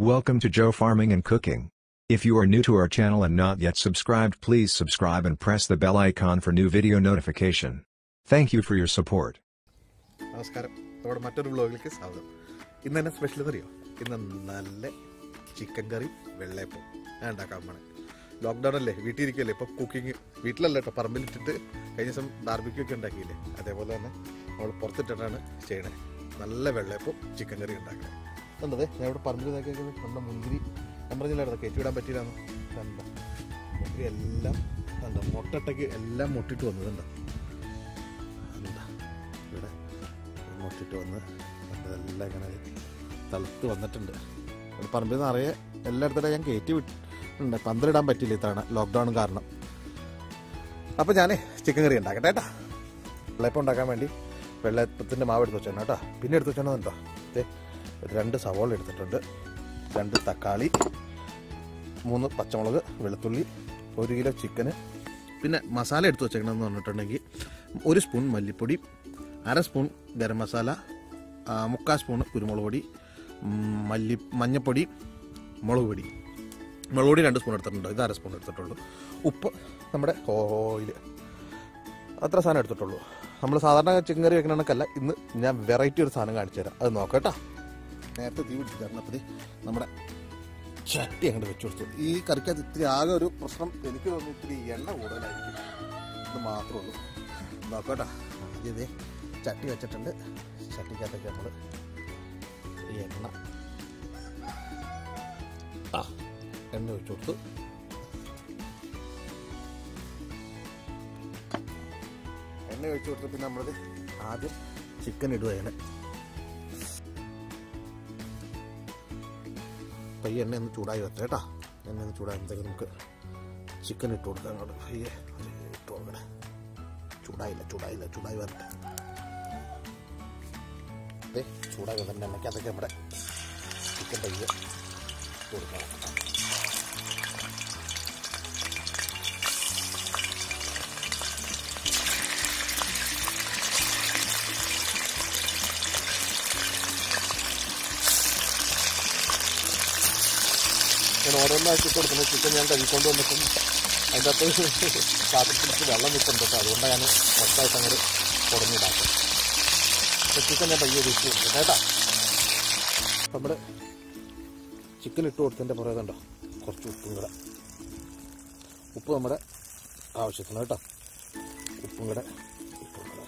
Welcome to Joe Farming and Cooking. If you are new to our channel and not yet subscribed please subscribe and press the bell icon for new video notification. Thank you for your support. നമസ്കാരം നമ്മുടെ മറ്റൊരു വ്ളോഗിലേക്ക് സ്വാഗതം ഇന്ന് തന്നെ special അറിയോ ഇന്ന് നല്ല ചിക്കൻ കറി വെള്ളയപ്പം ഞാൻ ഉണ്ടാക്കാൻ പോണേ ലോക്ക്ഡൗൺ അല്ലേ വീട്ടിൽ ഇരിക്കുമല്ലേ ഇപ്പം കുക്കിംഗ് വീട്ടിലല്ല കേട്ടോ പറമ്പിലിട്ടിട്ട് കഴിഞ്ഞ ദിവസം ബാർബിക്യൂ ഒക്കെ ഉണ്ടാക്കിയില്ലേ അതേപോലെ തന്നെ നമ്മൾ പുറത്തിട്ടിട്ടാണ് ചെയ്യണേ നല്ല വെള്ളയപ്പം ചിക്കൻ കറി ഉണ്ടാക്കണേ കണ്ടതേ ഞാൻ ഇവിടെ പറമ്പിൽ ഇതാക്കിയത് നമ്മുടെ മുന്തിരി ഞാൻ പറഞ്ഞില്ലായിരുന്നു കയറ്റി വിടാൻ പറ്റിയില്ലാന്ന് കണ്ട മുന്തിരി എല്ലാം കണ്ട മുട്ടട്ടയ്ക്ക് എല്ലാം മുട്ടിട്ട് വന്നതുണ്ടോ എന്താ ഇവിടെ മുട്ടിട്ട് വന്ന് അതെല്ലാം ഇങ്ങനെ തളുത്ത് വന്നിട്ടുണ്ട് ഇവിടെ പറമ്പിൽ നിന്ന് നിറയെ എല്ലായിടത്തും ഞാൻ കയറ്റി വിട്ടിട്ടുണ്ട് പന്തലിടാൻ പറ്റില്ല ഇത്തവണ ലോക്ക്ഡൗൺ കാരണം അപ്പോൾ ഞാൻ ചിക്കൻ കറി ഉണ്ടാക്കട്ടെ കേട്ടോ വെള്ളയപ്പം ഉണ്ടാക്കാൻ വേണ്ടി വെള്ളയപ്പത്തിൻ്റെ മാവ് എടുത്ത് വെച്ചാണ് കേട്ടോ പിന്നെ എടുത്ത് വെച്ചോണ്ടോ ദേ രണ്ട് സവോള എടുത്തിട്ടുണ്ട് രണ്ട് തക്കാളി മൂന്ന് പച്ചമുളക് വെളുത്തുള്ളി ഒരു കിലോ ചിക്കന് പിന്നെ മസാല എടുത്ത് വെച്ചേക്കണമെന്ന് പറഞ്ഞിട്ടുണ്ടെങ്കിൽ ഒരു സ്പൂൺ മല്ലിപ്പൊടി അര സ്പൂൺ ഗരം മസാല ആ, മുക്കാൽ സ്പൂൺ കുരുമുളക് പൊടി ഉം, മല്ലി മഞ്ഞപ്പൊടി മുളക് പൊടി മുളക് പൊടി രണ്ട് സ്പൂൺ എടുത്തിട്ടുണ്ട് ഇത് അര സ്പൂൺ എടുത്തിട്ടുള്ളൂ ഉപ്പ് നമ്മുടെ ഓയിൽ അത്ര സാധനം എടുത്തിട്ടുള്ളൂ നമ്മൾ സാധാരണ ചിക്കൻ കറി വെക്കണ കണക്കല്ല ഇന്ന് ഞാൻ വെറൈറ്റി ഒരു സാധനം കാണിച്ചു തരാം അത് നോക്കട്ടോ നേരത്തെ തീ പിടിച്ചിട്ടായിരുന്നു അപ്പോൾ നമ്മുടെ ചട്ടി അങ്ങോട്ട് വെച്ചു കൊടുത്തു ഈ കറിക്കകത്ത് ഇത്തിരി ആകെ ഒരു പ്രശ്നം എനിക്ക് തോന്നുന്നു ഇത്തിരി എണ്ണ കൂടുതലായിരിക്കും ഇത് മാത്രമേ ഉള്ളൂ നോക്കട്ടെ ഇതേ ചട്ടി വെച്ചിട്ടുണ്ട് ചട്ടിക്കകത്തൊക്കെ നമ്മൾ ഈ എണ്ണ ആ എണ്ണ വെച്ചു കൊടുത്തു എണ്ണ ഒഴിച്ചു കൊടുത്ത് പിന്നെ നമ്മളത് ആദ്യം ചിക്കൻ ഇടുക അതിന് അപ്പം ഈ എണ്ണ ഒന്ന് ചൂടായി വെച്ചേ കേട്ടോ എണ്ണ ഒന്ന് ചൂടാകുമ്പോഴത്തേക്ക് നമുക്ക് ചിക്കൻ ഇട്ട് കൊടുക്കാം അങ്ങോട്ട് അയ്യേ ഇട്ട് കൊടുക്കണേ ചൂടായില്ല ചൂടായില്ല ചൂടായി വരട്ടെ അതെ ചൂടായി വന്നിട്ട് എണ്ണയ്ക്കകത്തൊക്കെ നമ്മുടെ ചിക്കൻ പയ്യെ ഇട്ട് കൊടുക്കാം ഞാൻ ഓരോന്നായിട്ട് ഇട്ട് കൊടുക്കുന്ന ചിക്കൻ ഞാൻ കഴുകിക്കൊണ്ട് വന്നിട്ടുണ്ട് അതിൻ്റെ അകത്ത് പാത്രത്തിലേക്ക് വെള്ളം നിൽക്കുന്നുണ്ട് കേട്ടോ അതുകൊണ്ടാണ് ഞാൻ മൊത്തമായിട്ട് അങ്ങോട്ട് ഉടഞ്ഞിടാത്തത് അപ്പോൾ ചിക്കൻ ഞാൻ പയ്യെ ഇട്ട് കൊടുക്കും കേട്ടോ നമ്മുടെ ചിക്കൻ ഇട്ട് കൊടുത്തതിൻ്റെ പുറകെ കുറച്ച് ഉപ്പും കൂടെ ഉപ്പ് നമ്മുടെ ആവശ്യത്തിന് കേട്ടോ ഉപ്പും കൂടെ ഇട്ട് കൊടുക്കണം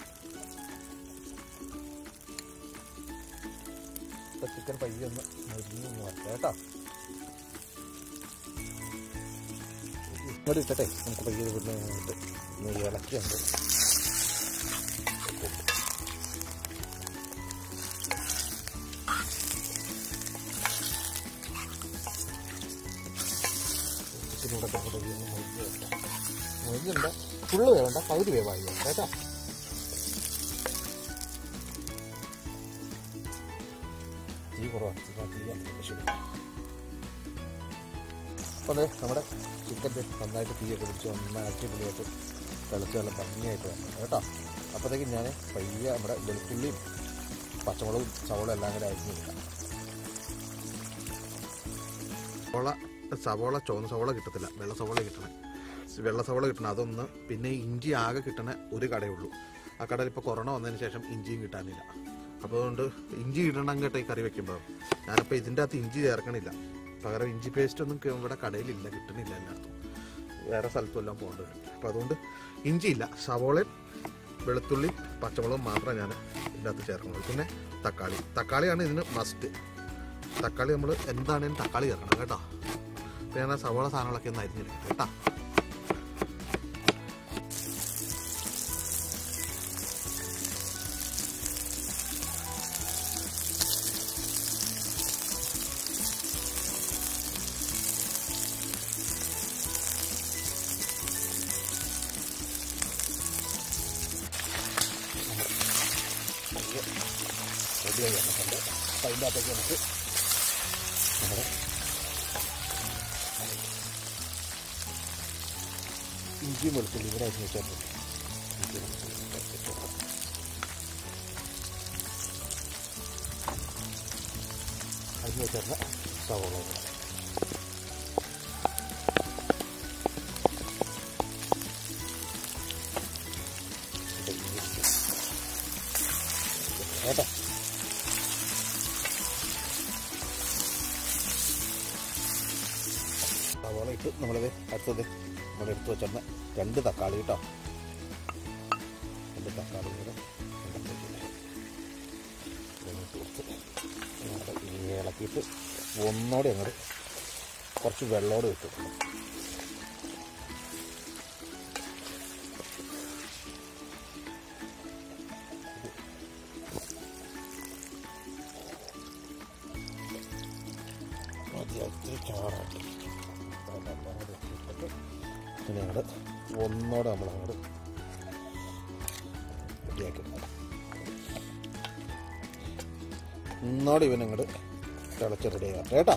അപ്പോൾ ചിക്കൻ പയ്യെ ഒന്ന് മരിഞ്ഞ് വരട്ടെ കേട്ടോ ഇങ്ങോട്ട് ഇട്ടട്ടെ നമുക്ക് പയ്യെ ഇവിടുന്ന് ഇങ്ങോട്ട് ഒന്ന് ഇളക്കിയുണ്ട് ഇതിലൂടെ പയ്യെ ഒന്ന് മൊരിഞ്ഞ് വെക്കാം മൊരിഞ്ഞുണ്ട് ഫുള്ള് വേണ്ട പകുതി വേവായി വേണ്ട കേട്ടോ തീ കുറവാണ് തീ തീ ശരി അപ്പോൾ അതെ നമ്മുടെ ചിക്കൻ്റെ നന്നായിട്ട് തീയൊക്കെ പിടിച്ച് നന്നായി അടിപൊളിയായിട്ട് തിളച്ച് നല്ല ഭംഗിയായിട്ട് വരണം കേട്ടോ അപ്പോഴത്തേക്കും ഞാൻ പയ്യെ നമ്മുടെ വെളുത്തുള്ളിയും പച്ചമുളകും സവോള എല്ലാം കൂടെ അരിഞ്ഞ് കിട്ടാം സവോള സവോള ചുവന്ന സവോള കിട്ടത്തില്ല വെള്ള സവോള കിട്ടണേ വെള്ള സവോള കിട്ടണം അതൊന്ന് പിന്നെ ഇഞ്ചി ആകെ കിട്ടണ ഒരു കടയേ ഉള്ളൂ ആ കടയിൽ ഇപ്പോൾ കൊറോണ വന്നതിന് ശേഷം ഇഞ്ചിയും കിട്ടാനില്ല അപ്പോൾ അതുകൊണ്ട് ഇഞ്ചി ഇടണം കേട്ടോ ഈ കറി വെക്കുമ്പോൾ ഞാനിപ്പോൾ ഇതിൻ്റെ അകത്ത് ഇഞ്ചി ചേർക്കണില്ല പകരം ഇഞ്ചി പേസ്റ്റ് ഒന്നും ക- ഇവിടെ കടയിലില്ല കിട്ടണില്ല എല്ലായിടത്തും വേറെ സ്ഥലത്തും എല്ലാം പോകേണ്ടി വരും അപ്പോൾ അതുകൊണ്ട് ഇഞ്ചിയില്ല സവോളയും വെളുത്തുള്ളി പച്ചമുളകും മാത്രമേ ഞാൻ ഇതിൻ്റെ അകത്ത് ചേർക്കുന്നുള്ളൂ പിന്നെ തക്കാളി തക്കാളിയാണ് ഇതിന് മസ്റ്റ് തക്കാളി നമ്മൾ എന്താണേലും തക്കാളി ചേർക്കണം കേട്ടോ അപ്പോൾ ഞാൻ ആ സവോള സാധനങ്ങളൊക്കെ ഒന്ന് അരിഞ്ഞെടുക്കട്ടെ കേട്ടോ റെഡിയായി വന്നിട്ടുണ്ട് അപ്പോൾ അതിൻ്റെ അകത്തേക്ക് നമുക്ക് നമ്മുടെ ഇഞ്ചിയും വെളുത്തുള്ളി കൂടെ അരിഞ്ഞ് വെച്ചിട്ടുണ്ട് ഇഞ്ചി വെളുത്തുള്ളി കൂടെ വെച്ചിട്ടുണ്ട്. അരിഞ്ഞ് വെച്ചിരുന്ന സവോള കൂടെ. ഇത് ഇഞ്ചി. കേട്ടോ സവോള ഇട്ട് നമ്മളത് അടുത്തത് നമ്മൾ എടുത്ത് വെച്ചിരുന്ന രണ്ട് തക്കാളി കേട്ടോ രണ്ട് തക്കാളി കൂടെ ഇതിനകത്തേക്ക് ഇതിനകത്ത് കൊടുത്ത് ഇങ്ങോട്ട് ഈ ഇളക്കിയിട്ട് ഒന്നോടെ അങ്ങോട്ട് കുറച്ച് വെള്ളോടെ ഇട്ട് കൊടുക്കണം മതിയാക്കി ചാറാക്കി പിന്നെ അങ്ങോട്ട് ഒന്നോടെ നമ്മൾ അങ്ങോട്ട് റെഡിയാക്കി എടുക്കണം ഒന്നോടെ ഇവൻ അങ്ങോട്ട് തിളച്ച് റെഡിയാക്കാം കേട്ടോ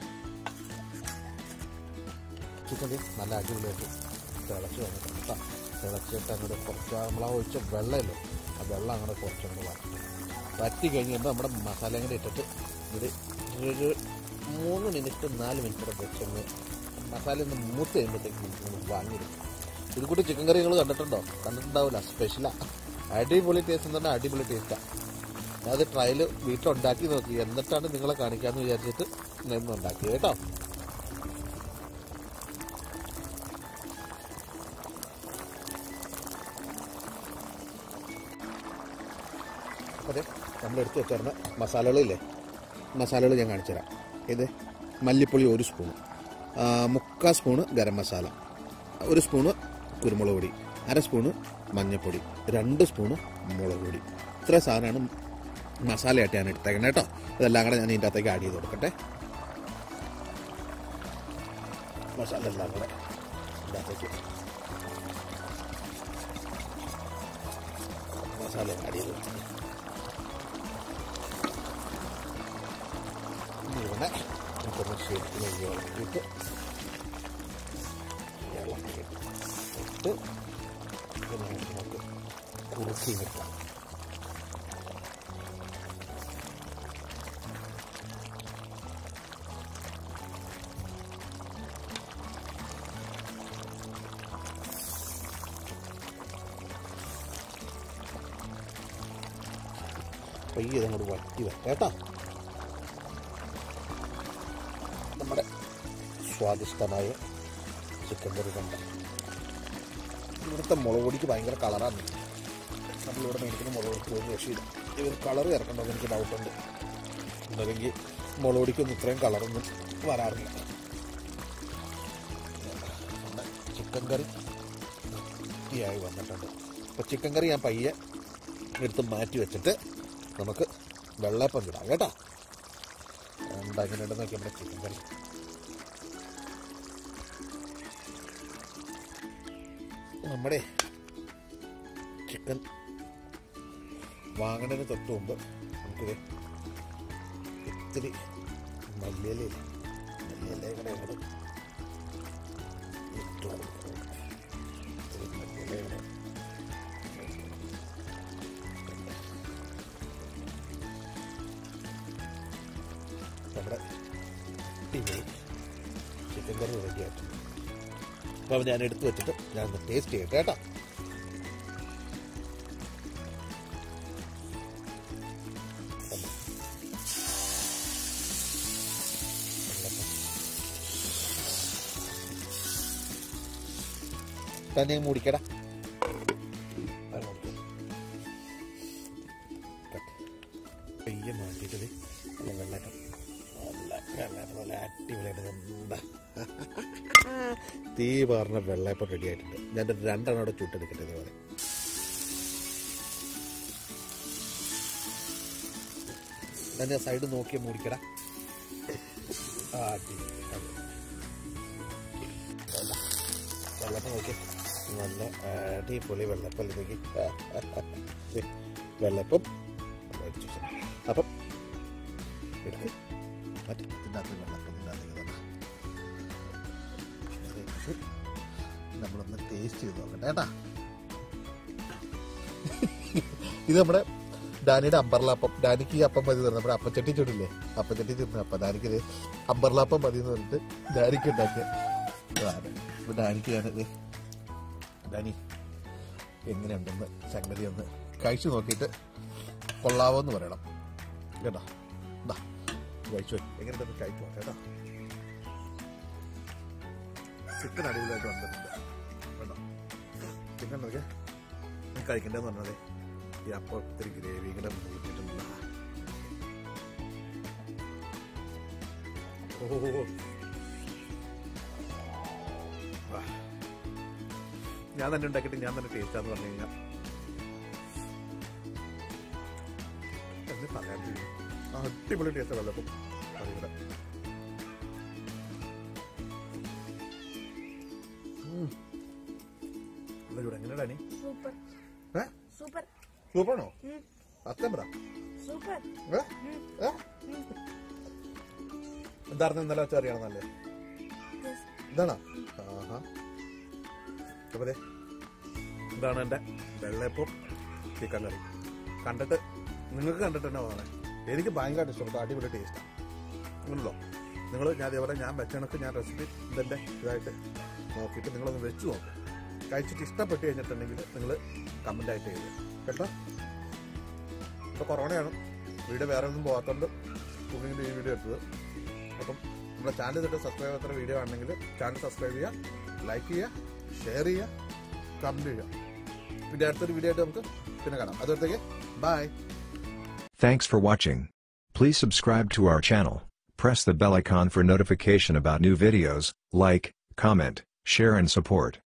ചിക്കൻ നല്ല അടിപൊളിയായിട്ട് തിളച്ച് വന്നിട്ട് കേട്ടോ തിളച്ചിട്ട് അങ്ങോട്ട് കുറച്ച് നമ്മളാ ഒഴിച്ച വെള്ളമല്ലോ ആ വെള്ളം അങ്ങോട്ട് കുറച്ചങ്ങോട്ട് വറ്റി വറ്റി കഴിഞ്ഞുമ്പോൾ നമ്മുടെ മസാല കൂടെ ഇട്ടിട്ട് ഇത് ഒരു മൂന്ന് മിനിറ്റ് നാല് മിനിറ്റ് കൂടെ വെച്ചൊന്ന് മസാല ഒന്ന് മൂത്ത് കഴിയുമ്പോഴത്തേക്ക് നമ്മൾ വാങ്ങിയെടുക്കും ഇത് കൂടി ചിക്കൻ കറി നിങ്ങൾ കണ്ടിട്ടുണ്ടോ കണ്ടിട്ടുണ്ടാവില്ല സ്പെഷ്യലാ അടിപൊളി ടേസ്റ്റ് എന്ന് പറഞ്ഞാൽ അടിപൊളി ടേസ്റ്റാണ് അത് ട്രയൽ വീട്ടിലുണ്ടാക്കി നോക്കി എന്നിട്ടാണ് നിങ്ങളെ കാണിക്കാമെന്ന് വിചാരിച്ചിട്ട് നിന്ന് ഉണ്ടാക്കി കേട്ടോ അതെ നമ്മൾ എടുത്ത് വെച്ചിരുന്ന മസാലകളില്ലേ മസാലകൾ ഞാൻ കാണിച്ചു തരാം ഇത് മല്ലിപ്പൊടി ഒരു സ്പൂൺ മുക്കാൽ സ്പൂണ് ഗരം മസാല ഒരു സ്പൂണ് കുരുമുളക് പൊടി അര സ്പൂണ് മഞ്ഞൾപ്പൊടി രണ്ട് സ്പൂണ് മുളക് പൊടി ഇത്ര സാധനമാണ് മസാലയായിട്ട് ഞാൻ എടുത്തേക്കണം കേട്ടോ ഇതെല്ലാം കൂടെ ഞാൻ ഇതിൻ്റെ അകത്തേക്ക് ആഡ് ചെയ്ത് കൊടുക്കട്ടെ മസാല എല്ലാം കൂടെ ഇതിൻ്റെ അകത്തേക്ക് മസാല ആഡ് ചെയ്ത് കൊടുക്കട്ടെ ഇനി ഇവിടെ നമുക്കൊന്ന് ശരിക്കും ഇളക്കിയിട്ട് ഇളക്കിയിട്ട് ഇട്ട് പിന്നെ നമുക്ക് കുറുക്കി വെക്കാം പയ്യെ ഇതങ്ങോട്ട് വറ്റി വെക്കാം കേട്ടോ നമ്മുടെ സ്വാദിഷ്ടമായ ചിക്കൻ കറി കണ്ട ഇവിടുത്തെ മുളക് പൊടിക്ക് ഭയങ്കര കളറാണ് നമ്മളിവിടെ മേടിക്കുന്ന മുളക് പൊടിക്ക് ഒരു രക്ഷയില്ല ഇവർ കളർ ചേർക്കണ്ടോ എന്ന് എനിക്ക് ഡൗട്ടുണ്ട് അല്ലെങ്കിൽ മുളക് പൊടിക്കൊന്നും ഇത്രയും കളറൊന്നും വരാറില്ല നമ്മുടെ ചിക്കൻ കറി വൃത്തിയായി വന്നിട്ടുണ്ട് അപ്പോൾ ചിക്കൻ കറി ഞാൻ പയ്യെ എടുത്ത് മാറ്റി വെച്ചിട്ട് നമുക്ക് വെള്ളപ്പം ഇടാം കേട്ടോ ഉണ്ടാക്കി നോക്കി നമ്മുടെ ചിക്കൻ കറി നമ്മുടെ ചിക്കൻ വാങ്ങണതിന് തൊട്ട് മുമ്പ് നമുക്കിത് ഇത്തിരി മല്ലിയിലയില്ല മല്ലിയില കൂടെ അങ്ങോട്ട് ഇട്ട് കൊടുക്കണം. ഇത്തിരി മല്ലിയില കൂടെ നമ്മുടെ അടിപൊളി ചിക്കൻ കറി റെഡി ആയിട്ടുണ്ട് അപ്പോൾ ഞാൻ എടുത്തു വെച്ചിട്ട് ഞാൻ ഒന്ന് ടേസ്റ്റ് ചെയ്യട്ടെ കേട്ടോ ഒന്ന്. വെള്ളപ്പം. തന്നെ മൂടിക്കടാ അത് മൂടിക്ക്. കട്ട്. പെയ്യെ മാറ്റിയിട്ടത് നല്ല വെള്ളക്കം നല്ല വെള്ളയപ്പം നല്ല അടിപൊളിയായിട്ട് എന്താ തീ പാർന്ന വെള്ളയപ്പം റെഡി ആയിട്ടുണ്ട് ഞാൻ ഒരു രണ്ടെണ്ണം അവിടെ ചുട്ടെടുക്കട്ടെ ഇതുപോലെ ഞാൻ സൈഡ് നോക്കിയ മൂടിക്കട ആ അടിപൊളി. അത്. വെള്ള- വെള്ളപ്പം നോക്കി നല്ല അടിപൊളി വെള്ളപ്പം നോക്കി ദേ, വെള്ളപ്പം മേടിച്ചു വെച്ചോ. അപ്പം എടുക്ക് മറ്റേ ഇതിൻ്റെ അകത്ത് വെള്ളപ്പം ഇതിൻ്റെ അകത്തേക്ക് തന്നെ ശരി. നമ്മളൊന്ന് ടേസ്റ്റ് ചെയ്ത് നോക്കട്ടെ കേട്ടാ ഇത് നമ്മുടെ ഡാനിയുടെ അമ്പർലാപ്പം ഡാനിക്ക് ഈ അപ്പം മതി തരുന്നത് നമ്മുടെ അപ്പച്ചട്ടി ചുടില്ലേ അപ്പച്ചട്ടി ചുടുന്ന അപ്പം ഡാനിക്ക് ഇത് അമ്പർലാപ്പം മതി എന്ന് പറഞ്ഞിട്ട് ഡാനിക്ക് ഉണ്ടാക്കിയ ഇതാണ്. ഇപ്പൊ ഡാനിക്ക് ഞാനത് ഡാനി എങ്ങനെയുണ്ടെന്ന് സംഗതി ഒന്ന് കഴിച്ചു നോക്കിയിട്ട് കൊള്ളാവോ എന്ന് പറയണം കേട്ടോ ഇതാ കഴിച്ചു എങ്ങനെയുണ്ടെന്ന് കഴിച്ചു നോക്കാം കേട്ടോ ചിക്കൻ അടിപൊളിയായിട്ട് വന്നിട്ടുണ്ട് കേട്ടോ ചിക്കൻ നോക്കിയാ നീ കഴിക്കണ്ടെന്ന് പറഞ്ഞത് ഈ അപ്പം ഇത്തിരി ഗ്രേവി ഇങ്ങനെ കൂട്ടിയിട്ടുണ്ട് ഓ ആ. ഞാൻ തന്നെ ഉണ്ടാക്കിയിട്ട് ഞാൻ തന്നെ ടേസ്റ്റാന്ന് പറഞ്ഞു കഴിഞ്ഞാൽ എന്ന് പറയാൻ കഴിയും. ആ, അടിപൊളി ടേസ്റ്റ് വെള്ളപ്പം അറിയില്ല എങ്ങനെയാ നീ സൂപ്പർ ഏ സൂപ്പർ സൂപ്പറാണോ ഉം. അത്തം പറ സൂപ്പർ ഏ? ഏ? എന്തായിരുന്നു ഇന്നലെ വെച്ചാൽ അറിയണമെന്നല്ലേ ഇതാണോ ആഹാ അപ്പൊ ദേ, ഇതാണ് എൻ്റെ വെള്ളയപ്പം ചിക്കൻ കറി കണ്ടിട്ട് നിങ്ങൾക്ക് കണ്ടിട്ട് തന്നെ തോന്നണേ എനിക്ക് ഭയങ്കരമായിട്ട് ഇഷ്ടപ്പെട്ടു അടിപൊളി ടേസ്റ്റാണ് അങ്ങനല്ലോ നിങ്ങൾ ഞാൻ അതേപോലെ ഞാൻ വെച്ച കണക്ക് ഞാൻ റെസിപ്പി ഇതെൻ്റെ ഇതായിട്ട് നോക്കിയിട്ട് നിങ്ങളൊന്ന് വെച്ച് നോക്കും കഴിച്ചിട്ട് ഇഷ്ടപ്പെട്ട് കഴിഞ്ഞിട്ടുണ്ടെങ്കിൽ നിങ്ങൾ കമൻ്റായിട്ട് എഴുതുക കേട്ടോ ഇപ്പോൾ കൊറോണയാണ് വീഡിയോ വേറെ ഒന്നും പോകാത്തതുകൊണ്ട് കുക്കിങ്ങിൻ്റെ ഈ വീഡിയോ എടുത്തത് അപ്പം നമ്മുടെ ചാനൽ തൊട്ട് സബ്സ്ക്രൈബ് ചെയ്യാത്ത വീഡിയോ ആണെങ്കിൽ ചാനൽ സബ്സ്ക്രൈബ് ചെയ്യുക ലൈക്ക് ചെയ്യുക ഷെയർ ചെയ്യുക കമൻറ്റ് ചെയ്യുക പിന്നെ അടുത്തൊരു വീഡിയോ ആയിട്ട് നമുക്ക് പിന്നെ കാണാം അതുകൊണ്ടത്തേക്ക് bye Thanks for watching. Please subscribe to our channel, press the bell icon for notification about new videos, like, comment, share and support.